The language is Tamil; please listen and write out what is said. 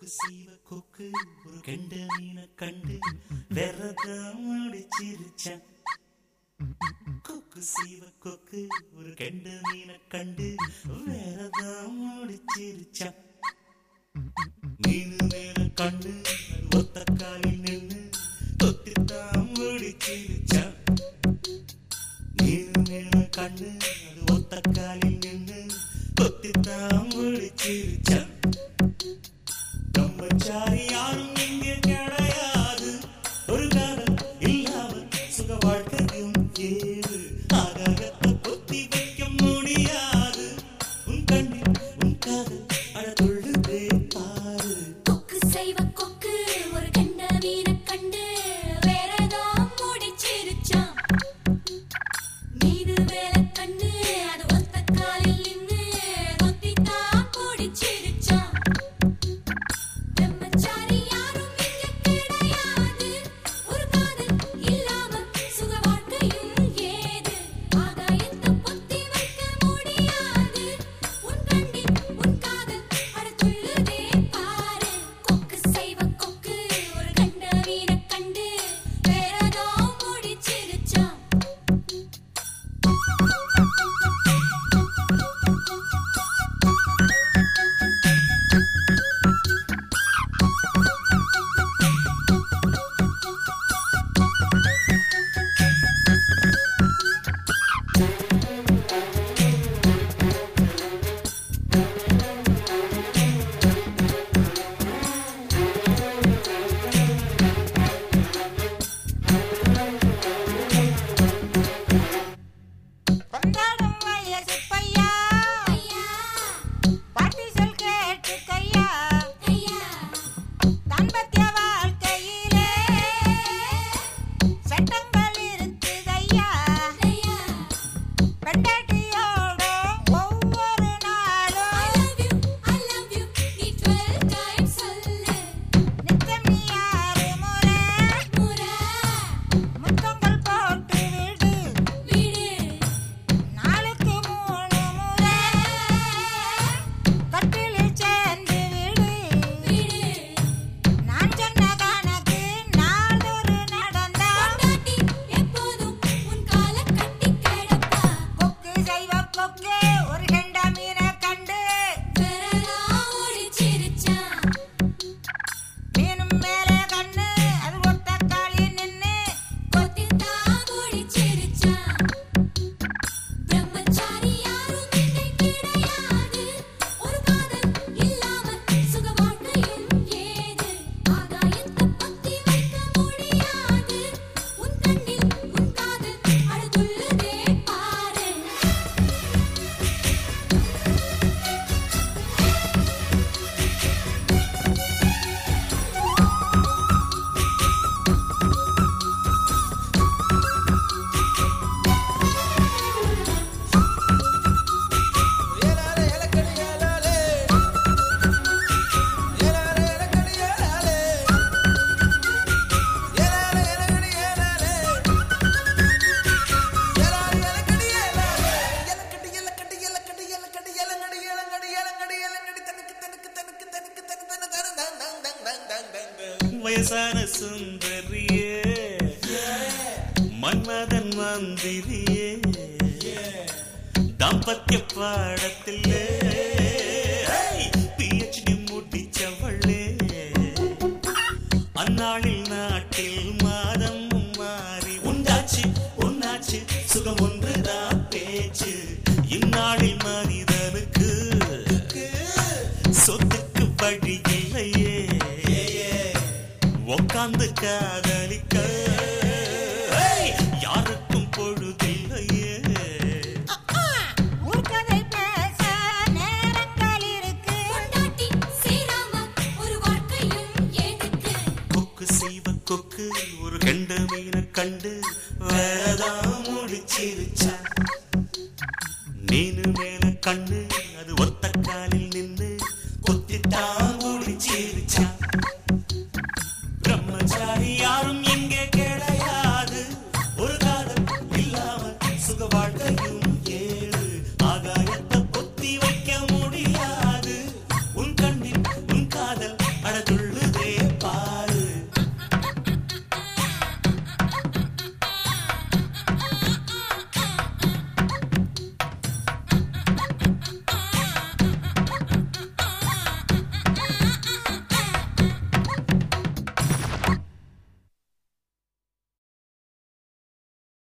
சீவ கொக்கு ஒரு கெண்ட மீனை கண்டு வெறதான் முடிச்சிருச்சான் கொக்கு சீவ கொக்கு ஒரு கெண்ட மீனை கண்டு வேறதான் முடிச்சிருச்சான் மீனு மேல கண்டு அது ஒத்த காலில் நின்று தொத்தித்தான் முடிச்சிருச்சான் மீனு மேல கண்ணு அது ஒத்த காலில் நின்று தொத்தித்தான் முடிச்சிருச்சான் பிரம்மச்சாரி யாரும் இங்கே கிடையாது ஒரு காலம் இல்லாமல் சுக வாழ்க்கையும் ஏது ஆகாயத்தை பொத்தி வைக்க முடியாது உன் கண்ணில் உன் காதல் அழகொள்ளுதே பாரு கொக்கு செய்வ கொக்கு ஒரு கண்ட மீனை கண்டு வேறதோ முடிச்சிருச்சான் மீது மேல கண்ணு அது ஒத்த காலில் நின்னு கொத்தித்தான் பிடிச்சிருச்சான் பிரம்மச்சாரி யாரும் இங்க கிடையாது ஒரு காதல் இல்லாம சுக வாழ்க்கையும் ஏது ஆகாயத்தை பொத்தி வைக்க முடியாது உன் கண்ணில் உன் காதல் அடத்துள்ளுதே பாரு கொக்கு செய்வ கொக்கு ஒரு கண்ட மீனை கண்டு வேறதோ முடிச்சிருச்சான் கொண்டாடும் வயசு பையா ஐயா பாட்டி சொல் கேட்டு கையா ஐயா தாம்பத்திய வாழ்க்கையிலே சட்டங்கள் இருக்குதையா ஐயா பெண்டாட்டியோட ஒவ்வொரு I நாளும் love you I love you நீ 12 times சொல்லு நித்தம் நீ ஆறு முறை முறை முத்தங்கள் போட்டு விடு விடு நாளுக்கு மூணு முறை கட்டிலில் சேர்ந்து விடு விடு நான் சொன்ன கணக்கு நாளொரு நடந்தா பொண்டாட்டி எப்போதும் உன் காலை கட்டி கிடப்பா கொக்கு செய்வ கொக்கு ஒரு கெண்ட மீனை கண்டு விரலாம் ஒடிச்சிருச்சான் மீனும் மேலே கண்ணு அது ஒத்த காளி நின்னு கொத்தித்தான் ஒடிச்சிருச்சான் பிரம்மச்சாரி யாரும் இங்கே கிடையாது ஒரு காதல் இல்லாம சுக வாழ்க்கையும் ஏது ஆகாயத்தை பத்தி வைக்க முடியாது உன் கண்ணில் உன் காதல் அழுதுள்ளதே பாரு வயசான சுந்தரியே மன்மதன் மந்திரியே தாம்பத்திய பாடத்திலே பிஹெச்டி முடிச்சவளே அந்நாளில் நாட்டில் மாதம் மாறி உண்டாச்சு உன்னாச்சு சுகம் ஒன்றுதான் பேச்சு இந்நாளில் மனிதனுக்கு சொத்துக்கு வழி இல்லையே உக்காந்து காதலிக்க ஏய், யாருக்கும் பொழுதில்லையே ஊர்க்கதை பேச நேரங்கள் இருக்கு பொண்டாட்டி சேராம ஒரு வாழ்க்கையும் எதுக்கு கொக்கு செய்வ கொக்கு ஒரு கெண்ட மீனை கண்டு வேறதான் முடிச்சிருச்சா மீனு மேல கண்ணு அது ஒத்த காலில்